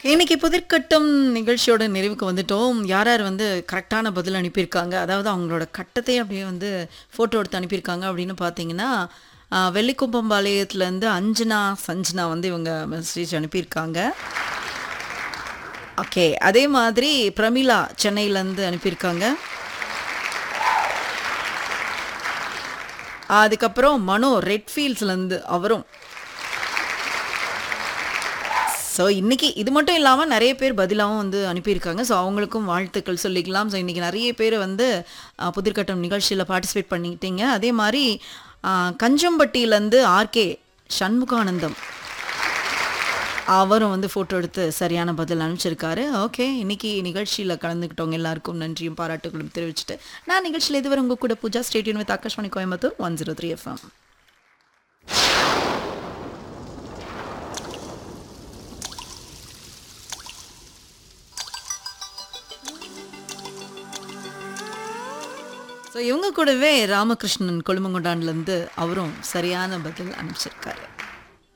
இன்னைக்கு புதிர்கட்டம் நிகழ்ச்சியோட நிறைவுக்கு வந்துட்டோம் யார் யார் வந்து கரெக்டான பதில் அனுப்பியிருக்காங்க அதாவது அவங்களோட கட்டத்தையே அப்படியே வந்து ஃபோட்டோ எடுத்து அனுப்பியிருக்காங்க அப்படின்னு பார்த்தீங்கன்னா ஆஹ், வெள்ளிக்குப்பம்பாளையத்துலேருந்து அஞ்சனா சஞ்சனா வந்து இவங்க மெசேஜ் அனுப்பியிருக்காங்க ஓகே அதே மாதிரி பிரமிளா சென்னையிலேருந்து அனுப்பியிருக்காங்க அதுக்கப்புறம் மனோ ரெட்ஃபீல்ட்ஸ்லேருந்து அவரும் ஸோ இன்னைக்கு இது மட்டும் இல்லாமல் நிறைய பேர் பதிலாகவும் வந்து அனுப்பியிருக்காங்க ஸோ அவங்களுக்கும் வாழ்த்துக்கள் சொல்லிக்கலாம் ஸோ இன்னைக்கு நிறைய பேர் வந்து அஹ், புதிர்கட்டம் நிகழ்ச்சியில் பார்ட்டிசிபேட் பண்ணிக்கிட்டீங்க அதே மாதிரி அஹ், கஞ்சம்பட்டியிலேருந்து ஆர்கே சண்முகானந்தம் அவரும் வந்து ஃபோட்டோ எடுத்து சரியான பதில் அனுப்பிச்சிருக்காரு ஓகே இன்னைக்கு நிகழ்ச்சியில் கலந்துக்கிட்டவங்க எல்லாருக்கும் நன்றியும் பாராட்டுகளும் தெரிவிச்சுட்டு நான் நிகழ்ச்சியில் இதுவரை உங்கள் கூட Pooja stadium with Akashvani Coimbatore one zero three FM so இவங்க கூடவே ராமகிருஷ்ணன் கொழுமங்கொண்டான்லேருந்து அவரும் சரியான பதில் அனுப்பிச்சிருக்காரு